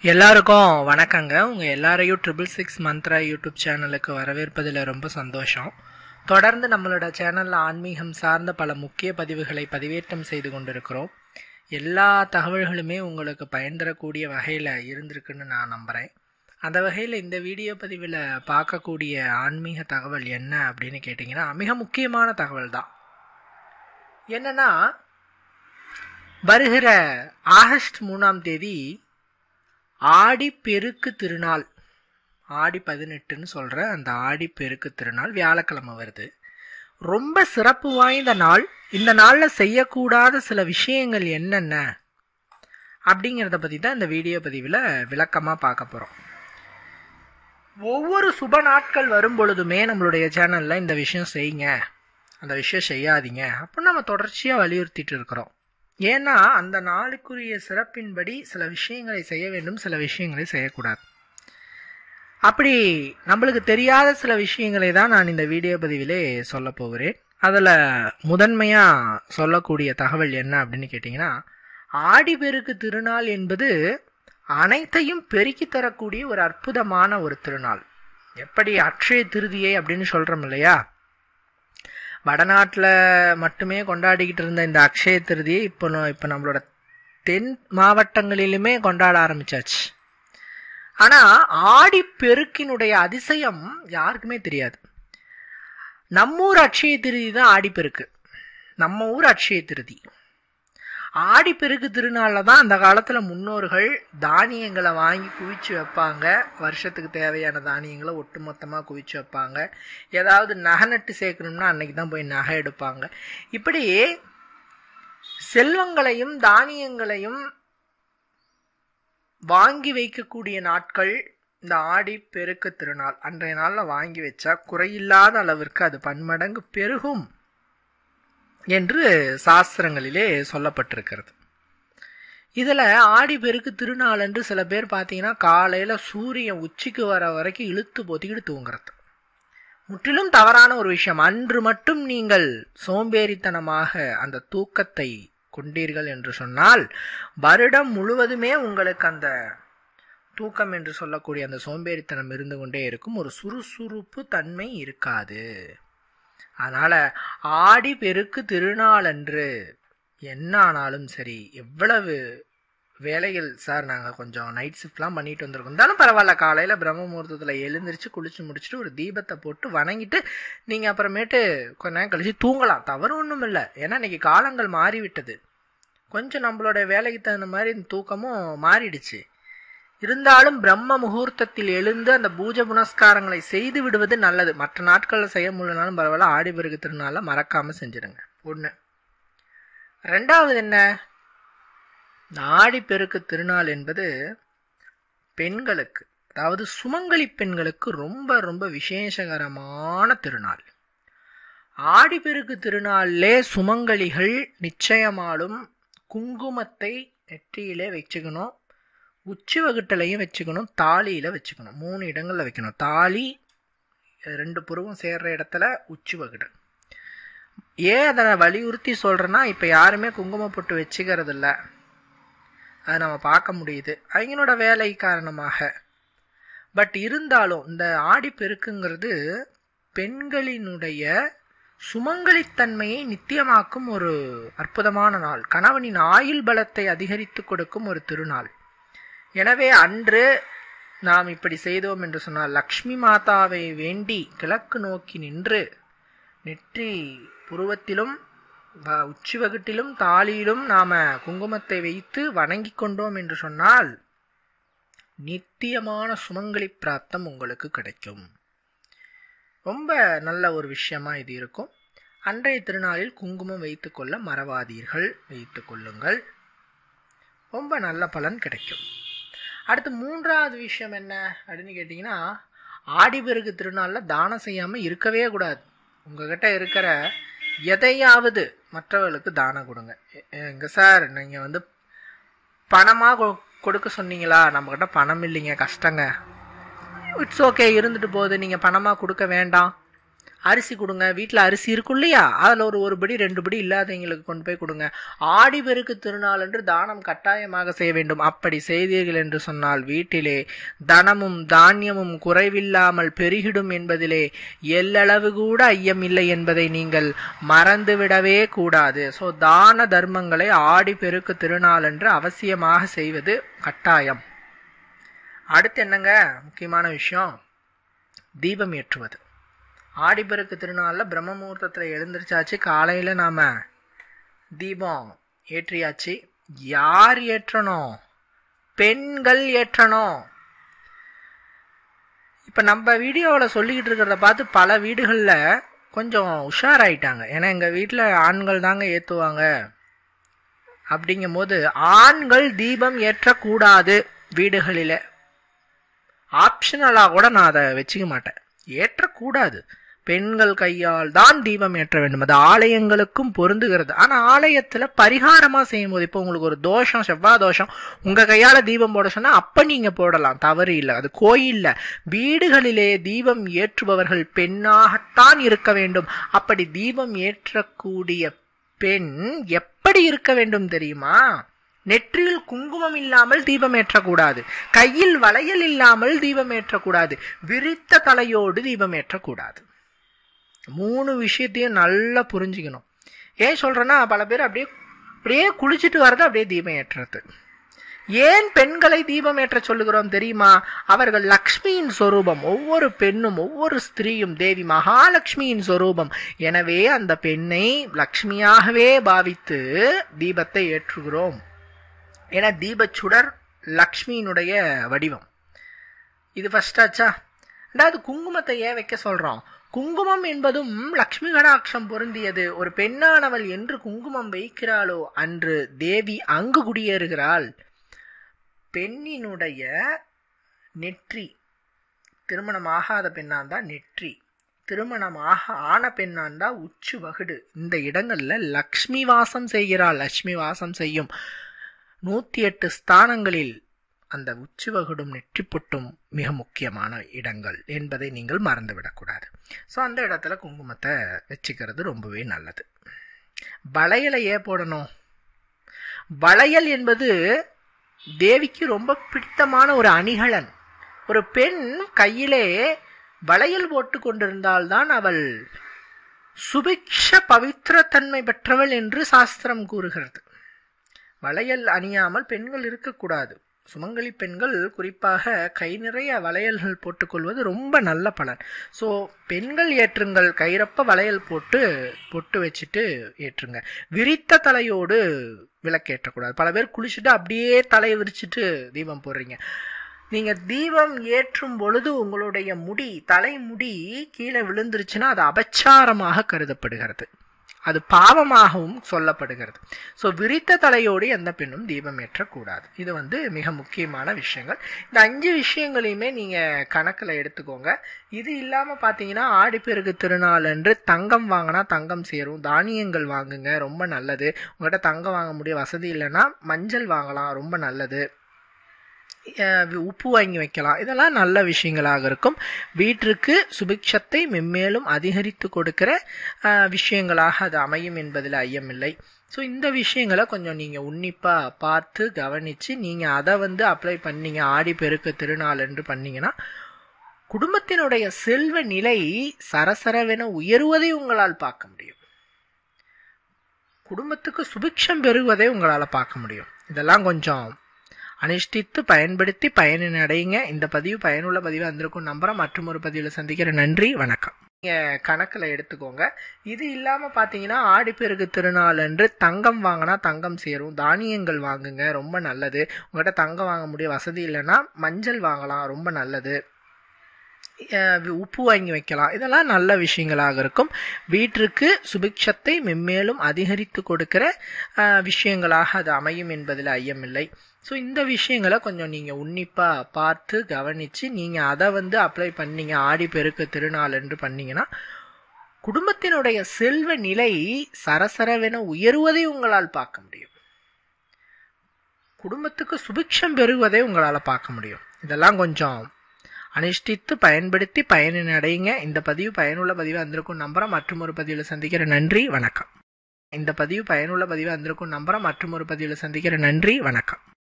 எல்லாருக்கும் வணக்கங்க உங்கள் எல்லாரையும் ட்ரிபிள் சிக்ஸ் மந்த்ரா யூடியூப் சேனலுக்கு வரவேற்பதில் ரொம்ப சந்தோஷம் தொடர்ந்து நம்மளோட சேனலில் ஆன்மீகம் சார்ந்த பல முக்கிய பதிவுகளை பதிவேற்றம் செய்து கொண்டிருக்கிறோம் எல்லா தகவல்களுமே உங்களுக்கு பயன் தரக்கூடிய வகையில் இருந்திருக்குன்னு நான் நம்புகிறேன் அந்த வகையில் இந்த வீடியோ பதிவில் பார்க்கக்கூடிய ஆன்மீக தகவல் என்ன அப்படின்னு கேட்டிங்கன்னா மிக முக்கியமான தகவல் தான் என்னன்னா வருகிற ஆகஸ்ட் மூணாம் தேதி ஆடி பெருக்கு திருநாள் ஆடி பதினெட்டுன்னு சொல்கிற அந்த ஆடி பெருக்கு திருநாள் வியாழக்கிழமை வருது ரொம்ப சிறப்பு வாய்ந்த நாள் இந்த நாளில் செய்யக்கூடாத சில விஷயங்கள் என்னென்ன அப்படிங்கிறத பற்றி தான் இந்த வீடியோ பதிவில் விளக்கமாக பார்க்க போகிறோம் ஒவ்வொரு சுப நாட்கள் வரும் பொழுதுமே நம்மளுடைய சேனலில் இந்த விஷயம் செய்யுங்க அந்த விஷயம் செய்யாதீங்க அப்படின்னு நம்ம தொடர்ச்சியாக வலியுறுத்திட்டு இருக்கிறோம் ஏன்னா அந்த நாளுக்குரிய சிறப்பின்படி சில விஷயங்களை செய்ய வேண்டும் சில விஷயங்களை செய்யக்கூடாது அப்படி நம்மளுக்கு தெரியாத சில விஷயங்களை தான் நான் இந்த வீடியோ பதிவிலே சொல்ல போகிறேன் அதில் முதன்மையாக சொல்லக்கூடிய தகவல் என்ன அப்படின்னு கேட்டிங்கன்னா ஆடிப்பெருக்கு திருநாள் என்பது அனைத்தையும் பெருக்கி தரக்கூடிய ஒரு அற்புதமான ஒரு திருநாள் எப்படி அக்ஷய திருதியை அப்படின்னு சொல்கிறோம் இல்லையா வடநாட்டில் மட்டுமே கொண்டாடிக்கிட்டு இருந்த இந்த அக்ஷய திருதியை இப்போ இப்போ நம்மளோட தென் மாவட்டங்களிலுமே கொண்டாட ஆரம்பிச்சாச்சு ஆனால் ஆடி பெருக்கினுடைய அதிசயம் யாருக்குமே தெரியாது நம்ம ஊர் அக்ஷய திருதி தான் ஆடிப்பெருக்கு நம்ம ஊர் அக்ஷய திருதி ஆடிப்பெருக்கு திருநாளில் தான் அந்த காலத்தில் முன்னோர்கள் தானியங்களை வாங்கி குவிச்சு வைப்பாங்க வருஷத்துக்கு தேவையான தானியங்களை ஒட்டுமொத்தமாக குவிச்சு வைப்பாங்க ஏதாவது நகை நட்டு சேர்க்கணும்னா அன்னைக்கு தான் போய் நகை எடுப்பாங்க இப்படி செல்வங்களையும் தானியங்களையும் வாங்கி வைக்கக்கூடிய நாட்கள் இந்த ஆடி பெருக்கு திருநாள் அன்றைய நாளில் வாங்கி வச்சா குறையில்லாத அளவிற்கு அது பன்மடங்கு பெருகும் என்று சாஸ்திரங்களிலே சொல்லப்பட்டிருக்கிறது இதில் ஆடி பெருக்கு திருநாள் என்று சில பேர் பார்த்தீங்கன்னா காலையில் சூரியன் உச்சிக்கு வர வரைக்கும் இழுத்து பொத்திக்கிட்டு தூங்குறது முற்றிலும் தவறான ஒரு விஷயம் அன்று மட்டும் நீங்கள் சோம்பேறித்தனமாக அந்த தூக்கத்தை கொண்டீர்கள் என்று சொன்னால் வருடம் முழுவதுமே உங்களுக்கு அந்த தூக்கம் என்று சொல்லக்கூடிய அந்த சோம்பேறித்தனம் இருந்து கொண்டே இருக்கும் ஒரு சுறுசுறுப்பு தன்மை இருக்காது அதனால் ஆடி பெருக்கு திருநாளன்று என்ன ஆனாலும் சரி எவ்வளவு வேலைகள் சார் நாங்கள் கொஞ்சம் நைட் ஷிஃப்ட்லாம் பண்ணிட்டு வந்திருக்கோம் இருந்தாலும் பரவாயில்ல காலையில் பிரம்ம முகூர்த்தத்தில் எழுந்திரிச்சு குளிச்சு முடிச்சுட்டு ஒரு தீபத்தை போட்டு வணங்கிட்டு நீங்கள் அப்புறமேட்டு கொஞ்ச நேரம் கழிச்சு தூங்கலாம் தவறு ஒன்றும் இல்லை ஏன்னா இன்னைக்கு காலங்கள் மாறிவிட்டது கொஞ்சம் நம்மளோட வேலைக்கு தகுந்த மாதிரி இந்த தூக்கமும் மாறிடுச்சு இருந்தாலும் பிரம்ம முகூர்த்தத்தில் எழுந்து அந்த பூஜை புனஸ்காரங்களை செய்து விடுவது நல்லது மற்ற நாட்களில் செய்ய முடியலனாலும் பரவாயில்ல ஆடி பெருக்கு திருநாளில் மறக்காமல் செஞ்சிடுங்க ஒன்று ரெண்டாவது என்ன ஆடி பெருக்கு திருநாள் என்பது பெண்களுக்கு அதாவது சுமங்கலி பெண்களுக்கு ரொம்ப ரொம்ப விசேஷகரமான திருநாள் ஆடிப்பெருக்கு திருநாளிலே சுமங்கலிகள் நிச்சயமாலும் குங்குமத்தை நெற்றியிலே வச்சுக்கணும் உச்சி வகுட்டலையும் வச்சுக்கணும் தாலியில் வச்சுக்கணும் மூணு இடங்களில் வைக்கணும் தாலி ரெண்டு புருவம் சேர்ற இடத்துல உச்சி வகுடு ஏன் அதை வலியுறுத்தி சொல்கிறேன்னா இப்போ யாருமே குங்குமம் போட்டு வச்சுக்கிறது இல்லை அதை நம்ம பார்க்க முடியுது அவங்களோட வேலை காரணமாக பட் இருந்தாலும் இந்த ஆடி பெருக்குங்கிறது பெண்களினுடைய சுமங்கலித்தன்மையை நித்தியமாக்கும் ஒரு அற்புதமான நாள் கணவனின் ஆயுள் பலத்தை அதிகரித்து கொடுக்கும் ஒரு திருநாள் எனவே அன்று நாம் இப்படி செய்தோம் என்று சொன்னால் லக்ஷ்மி மாதாவை வேண்டி கிழக்கு நோக்கி நின்று நெற்றி புருவத்திலும் உச்சி வகுட்டிலும் தாலியிலும் நாம குங்குமத்தை வைத்து வணங்கி கொண்டோம் என்று சொன்னால் நித்தியமான சுமங்கலி பிராப்தம் உங்களுக்கு கிடைக்கும் ரொம்ப நல்ல ஒரு விஷயமா இது இருக்கும் அன்றைய திருநாளில் குங்குமம் வைத்துக்கொள்ள மறவாதீர்கள் வைத்து கொள்ளுங்கள் ரொம்ப நல்ல பலன் கிடைக்கும் அடுத்து மூன்றாவது விஷயம் என்ன அப்படின்னு கேட்டிங்கன்னா ஆடிப்பெருக்கு திருநாளில் தானம் செய்யாமல் இருக்கவே கூடாது உங்ககிட்ட இருக்கிற எதையாவது மற்றவர்களுக்கு தானம் கொடுங்க எங்க சார் நீங்கள் வந்து பணமாக கொடுக்க சொன்னீங்களா நம்மக்கிட்ட பணம் இல்லைங்க கஷ்டங்க இட்ஸ் ஓகே இருந்துட்டு போகுது நீங்கள் பணமாக கொடுக்க வேண்டாம் அரிசி கொடுங்க வீட்டில் அரிசி இருக்கும் இல்லையா அதில் ஒரு ஒரு படி ரெண்டு படி இல்லாதவங்களுக்கு கொண்டு போய் கொடுங்க ஆடி பெருக்கு திருநாள் என்று தானம் கட்டாயமாக செய்ய வேண்டும் அப்படி செய்தீர்கள் என்று சொன்னால் வீட்டிலே தனமும் தானியமும் குறைவில்லாமல் பெருகிடும் என்பதிலே எல்லளவு கூட ஐயம் இல்லை என்பதை நீங்கள் மறந்துவிடவே கூடாது ஸோ தான தர்மங்களை ஆடி பெருக்கு திருநாள் என்று அவசியமாக செய்வது கட்டாயம் அடுத்து என்னங்க முக்கியமான விஷயம் தீபம் ஏற்றுவது ஆடிப்பெருக்கு திருநாளில் பிரம்ம முகூர்த்தத்தில் எழுந்திரிச்சாச்சு காலையில் நாம் தீபம் ஏற்றியாச்சு யார் ஏற்றணும் பெண்கள் ஏற்றணும் இப்போ நம்ம வீடியோவில் சொல்லிக்கிட்டு இருக்கிறத பார்த்து பல வீடுகளில் கொஞ்சம் உஷாராயிட்டாங்க ஏன்னா எங்கள் வீட்டில் ஆண்கள் தாங்க ஏற்றுவாங்க அப்படிங்கும்போது ஆண்கள் தீபம் ஏற்றக்கூடாது வீடுகளில் ஆப்ஷனலாக கூட நான் அதை வச்சுக்க மாட்டேன் ஏற்றக்கூடாது பெண்கள் கையால் தான் தீபம் ஏற்ற வேண்டும் அது ஆலயங்களுக்கும் பொருந்துகிறது ஆனால் ஆலயத்தில் பரிகாரமாக செய்யும் போது இப்போ உங்களுக்கு ஒரு தோஷம் செவ்வாய் தோஷம் உங்கள் கையால் தீபம் போட சொன்னால் அப்போ நீங்கள் போடலாம் தவறு இல்லை அது கோயிலில் வீடுகளிலே தீபம் ஏற்றுபவர்கள் பெண்ணாகத்தான் இருக்க வேண்டும் அப்படி தீபம் ஏற்றக்கூடிய பெண் எப்படி இருக்க வேண்டும் தெரியுமா நெற்றியில் குங்குமம் இல்லாமல் தீபம் ஏற்றக்கூடாது கையில் வளையல் இல்லாமல் தீபம் ஏற்றக்கூடாது விரித்த தலையோடு தீபம் ஏற்றக்கூடாது மூணு விஷயத்தையும் நல்லா புரிஞ்சுக்கணும் ஏன் சொல்றேன்னா பல பேர் அப்படியே அப்படியே குளிச்சுட்டு வர்றது அப்படியே தீபம் ஏற்றுறது ஏன் பெண்களை தீபம் ஏற்ற சொல்லுகிறோம் தெரியுமா அவர்கள் லக்ஷ்மியின் சொரூபம் ஒவ்வொரு பெண்ணும் ஒவ்வொரு ஸ்திரீயும் தேவி மகாலட்சுமியின் சொரூபம் எனவே அந்த பெண்ணை லக்ஷ்மியாகவே பாவித்து தீபத்தை ஏற்றுகிறோம் ஏன்னா தீபச்சுடர் லக்ஷ்மியினுடைய வடிவம் இது ஃபர்ஸ்ட் ஆச்சா ரெண்டாவது குங்குமத்தை ஏன் வைக்க சொல்றோம் குங்குமம் என்பதும் லக்ஷ்மி கடாட்சம் பொருந்தியது ஒரு பெண்ணானவள் என்று குங்குமம் வைக்கிறாளோ அன்று தேவி அங்கு குடியேறுகிறாள் பெண்ணினுடைய நெற்றி திருமணமாகாத பெண்ணாந்தா நெற்றி திருமணமாக ஆன பெண்ணாந்தா உச்சு வகுடு இந்த இடங்கள்ல லக்ஷ்மி வாசம் செய்கிறாள் லக்ஷ்மி வாசம் செய்யும் நூத்தி எட்டு ஸ்தானங்களில் அந்த உச்சி வகுடும் நெற்றி பொட்டும் மிக முக்கியமான இடங்கள் என்பதை நீங்கள் மறந்துவிடக்கூடாது ஸோ அந்த இடத்துல குங்குமத்தை வச்சுக்கிறது ரொம்பவே நல்லது வளையலை ஏன் போடணும் வளையல் என்பது தேவிக்கு ரொம்ப பிடித்தமான ஒரு அணிகலன் ஒரு பெண் கையிலே வளையல் போட்டு கொண்டிருந்தால்தான் அவள் சுபிக்ஷ பவித்திரத்தன்மை பெற்றவள் என்று சாஸ்திரம் கூறுகிறது வளையல் அணியாமல் பெண்கள் இருக்கக்கூடாது சுமங்கலி பெண்கள் குறிப்பாக கை நிறைய வளையல்கள் போட்டுக்கொள்வது ரொம்ப நல்ல பலன் ஸோ பெண்கள் ஏற்றுங்கள் கைரப்ப வளையல் போட்டு பொட்டு வச்சுட்டு ஏற்றுங்க விரித்த தலையோடு விளக்கேற்றக்கூடாது பல பேர் குளிச்சுட்டு அப்படியே தலையை விரிச்சிட்டு தீபம் போடுறீங்க நீங்க தீபம் ஏற்றும் பொழுது உங்களுடைய முடி தலைமுடி கீழே விழுந்துருச்சுன்னா அது அபச்சாரமாக கருதப்படுகிறது அது பாவமாகவும் சொல்லப்படுகிறது ஸோ விரித்த தலையோடு எந்த பெண்ணும் தீபம் ஏற்றக்கூடாது இது வந்து மிக முக்கியமான விஷயங்கள் இந்த அஞ்சு விஷயங்களையுமே நீங்கள் கணக்கில் எடுத்துக்கோங்க இது இல்லாமல் பார்த்தீங்கன்னா ஆடிப்பெருக்கு திருநாள் என்று தங்கம் வாங்கினா தங்கம் சேரும் தானியங்கள் வாங்குங்க ரொம்ப நல்லது உங்கள்கிட்ட தங்கம் வாங்க முடிய வசதி இல்லைன்னா மஞ்சள் வாங்கலாம் ரொம்ப நல்லது உப்பு வாங்கி வைக்கலாம் இதெல்லாம் நல்ல விஷயங்களாக இருக்கும் வீட்டிற்கு சுபிக்ஷத்தை மென்மேலும் அதிகரித்து கொடுக்கிற விஷயங்களாக அது அமையும் என்பதில் ஐயமில்லை ஸோ இந்த விஷயங்களை கொஞ்சம் நீங்கள் உன்னிப்பாக பார்த்து கவனித்து நீங்கள் அதை வந்து அப்ளை பண்ணீங்க ஆடி பெருக்கு திருநாள் என்று பண்ணீங்கன்னா குடும்பத்தினுடைய செல்வ நிலை சரசரவென உயருவதை உங்களால் பார்க்க முடியும் குடும்பத்துக்கு சுபிக்ஷம் பெறுவதை உங்களால் பார்க்க முடியும் இதெல்லாம் கொஞ்சம் அனுஷ்டித்து பயன்படுத்தி பயனின் அடையுங்க இந்த பதிவு பயனுள்ள பதிவாக இருந்திருக்கும் நம்புறேன் மற்றும் ஒரு பதிவில் சந்திக்கிற நன்றி வணக்கம் நீங்கள் கணக்கில் எடுத்துக்கோங்க இது இல்லாமல் பார்த்தீங்கன்னா ஆடிப்பெருக்கு திருநாள் அன்று தங்கம் வாங்கினா தங்கம் சேரும் தானியங்கள் வாங்குங்க ரொம்ப நல்லது உங்கள்கிட்ட தங்கம் வாங்க முடிய வசதி இல்லைன்னா மஞ்சள் வாங்கலாம் ரொம்ப நல்லது உப்பு வாங்கி வைக்கலாம் இதெல்லாம் நல்ல விஷயங்களாக இருக்கும் வீட்டிற்கு சுபிக்ஷத்தை மென்மேலும் அதிகரித்து கொடுக்கிற விஷயங்களாக அது அமையும் என்பதில் ஐயமில்லை ஸோ இந்த விஷயங்களை கொஞ்சம் நீங்கள் உன்னிப்பாக பார்த்து கவனித்து நீங்கள் அதை வந்து அப்ளை பண்ணீங்க ஆடி பெருக்கு திருநாள் என்று பண்ணீங்கன்னா குடும்பத்தினுடைய செல்வ நிலை சரசரவென உயருவதை உங்களால் பார்க்க முடியும் குடும்பத்துக்கு சுபிக்ஷம் பெறுவதை உங்களால் பார்க்க முடியும் இதெல்லாம் கொஞ்சம் அனுஷ்டித்து பயன்படுத்தி பயனின் அடையுங்க இந்த பதிவு பயனுள்ள பதிவாக இருந்திருக்கும் நம்புறேன் மற்றும் ஒரு பதிவில் சந்திக்கிற நன்றி வணக்கம் இந்த பதிவு பயனுள்ள பதிவாக இருந்திருக்கும் நம்புறேன் மற்றும் ஒரு பதிவில் சந்திக்கிற நன்றி வணக்கம்